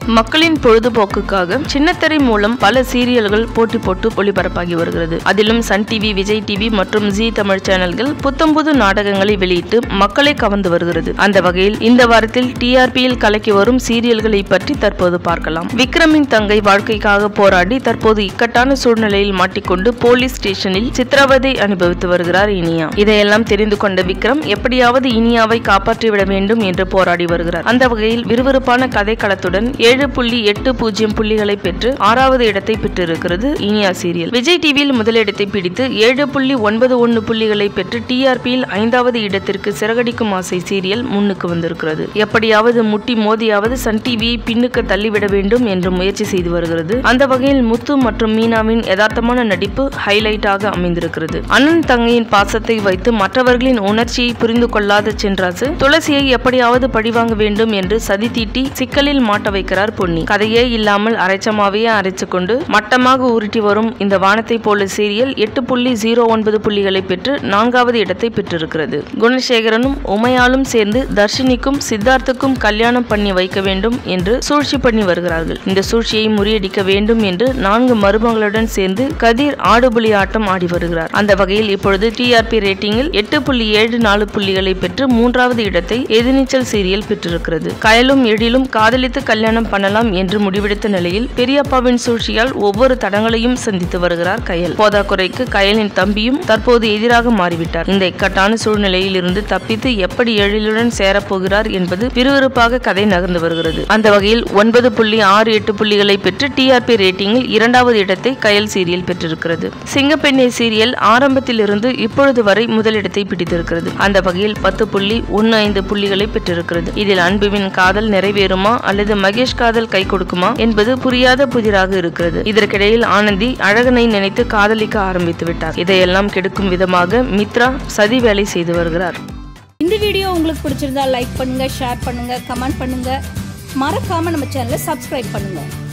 மக்களின் பொழுதுபோக்குக்காக சின்னத்திரை மூலம் பல சீரியல்கள் போட்டி போட்டு ஒளிபரப்பாகி வருகிறது அதிலும் சன் டிவி விஜய் டிவி மற்றும் ஜி தமிழ் சேனல்கள் புத்தம்புது நாடகங்களை வெளியிட்டு மக்களை கவர்ந்து வருகிறது அந்த வகையில் இந்த வாரத்தில் டிஆர்பியில் கலக்கி வரும் சீரியல்களை பற்றி தற்போது பார்க்கலாம் விக்ரமின் தங்கை வாழ்க்கைக்காக போராடி தற்போது இக்கட்டான சூழ்நிலையில் மாட்டிக்கொண்டு போலீஸ் ஸ்டேஷனில் சித்திரவதை அனுபவித்து வருகிறார் இனியா இதையெல்லாம் தெரிந்து கொண்ட விக்ரம் எப்படியாவது இனியாவை காப்பாற்றிவிட வேண்டும் என்று போராடி வருகிறார் அந்த வகையில் விறுவிறுப்பான கதைக்களத்துடன் ஏழு புள்ளி எட்டு பூஜ்ஜியம் புள்ளிகளை பெற்று ஆறாவது இடத்தை பெற்றிருக்கிறது இனியா சீரியல் விஜய் டிவியில் முதலிடத்தை பிடித்து ஏழு புள்ளி ஒன்பது ஒன்று புள்ளிகளை பெற்று டிஆர்பியில் ஐந்தாவது இடத்திற்கு சிறகடிக்கும் ஆசை சீரியல் முன்னுக்கு வந்திருக்கிறது எப்படியாவது முட்டி மோதியாவது சன் டிவியை பின்னுக்கு தள்ளிவிட வேண்டும் என்று முயற்சி செய்து வருகிறது அந்த வகையில் முத்து மற்றும் மீனாவின் யதார்த்தமான நடிப்பு ஹைலைட்டாக அமைந்திருக்கிறது அண்ணன் தங்கையின் பாசத்தை வைத்து மற்றவர்களின் உணர்ச்சியை புரிந்து கொள்ளாத சென்றாசு துளசியை எப்படியாவது பழிவாங்க வேண்டும் என்று சதி தீட்டி சிக்கலில் மாட்ட வைக்கிறார் பொன்னி கதையே இல்லாமல் அரைச்சமாவையே அரைச்சு கொண்டு மட்டமாக உருட்டி வரும் இந்த வானத்தை போல சீரியல் எட்டு புள்ளி ஜீரோ ஒன்பது புள்ளிகளை பெற்று நான்காவது இடத்தை பெற்றிருக்கிறது குணசேகரனும் உமையாலும் சேர்ந்து தர்ஷினிக்கும் சித்தார்த்துக்கும் கல்யாணம் பண்ணி வைக்க வேண்டும் என்று சூழ்ச்சி பண்ணி வருகிறார்கள் இந்த சூழ்ச்சியை முறியடிக்க வேண்டும் என்று நான்கு மருமகளுடன் சேர்ந்து கதிர் ஆடுபுலி ஆட்டம் ஆடி வருகிறார் அந்த வகையில் இப்பொழுது டிஆர்பி ரேட்டிங்கில் எட்டு புள்ளி ஏழு நாலு புள்ளிகளை பெற்று மூன்றாவது இடத்தை எதிர்நீச்சல் சீரியல் பெற்றிருக்கிறது கயலும் எழிலும் காதலித்து கல்யாணம் பண்ணலாம் என்று முடிவெடுத்த நிலையில் பெரியப்பாவின் சூழ்ச்சியால் ஒவ்வொரு தடங்களையும் சந்தித்து வருகிறார் கயல் போதாக்குறைக்கு கயலின் தம்பியும் தற்போது எதிராக மாறிவிட்டார் இந்த இக்கட்டான சூழ்நிலையில் இருந்து தப்பித்து எப்படி எழிலுடன் சேரப்போகிறார் என்பது விறுவிறுப்பாக கதை நகர்ந்து வருகிறது அந்த வகையில் ஒன்பது புள்ளி ஆறு எட்டு புள்ளிகளை பெற்று டிஆர்பி ரேட்டிங்கில் இரண்டாவது இடத்தை கயல் சீரியல் பெற்றிருக்கிறது சிங்கப்பெண்ணை சீரியல் ஆரம்பத்தில் இருந்து இப்பொழுது வரை முதலிடத்தை பிடித்திருக்கிறது அந்த வகையில் பத்து புள்ளி ஒன்னு ஐந்து புள்ளிகளை பெற்றிருக்கிறது இதில் அன்புவின் காதல் நிறைவேறுமா அல்லது மகேஷ் காதல் கை கொடுக்குமா என்பது புரியாத புதிராக இருக்கிறது இதற்கிடையில் ஆனந்தி அழகனை நினைத்து காதலிக்க ஆரம்பித்து விட்டார் இதையெல்லாம் கெடுக்கும் விதமாக மித்ரா சதி வேலை செய்து வருகிறார் இந்த வீடியோ உங்களுக்கு பிடிச்சிருந்தா லைக் பண்ணுங்க ஷேர் பண்ணுங்க கமெண்ட் பண்ணுங்க மறக்காம நம்ம சேனலை சப்ஸ்கிரைப் பண்ணுங்க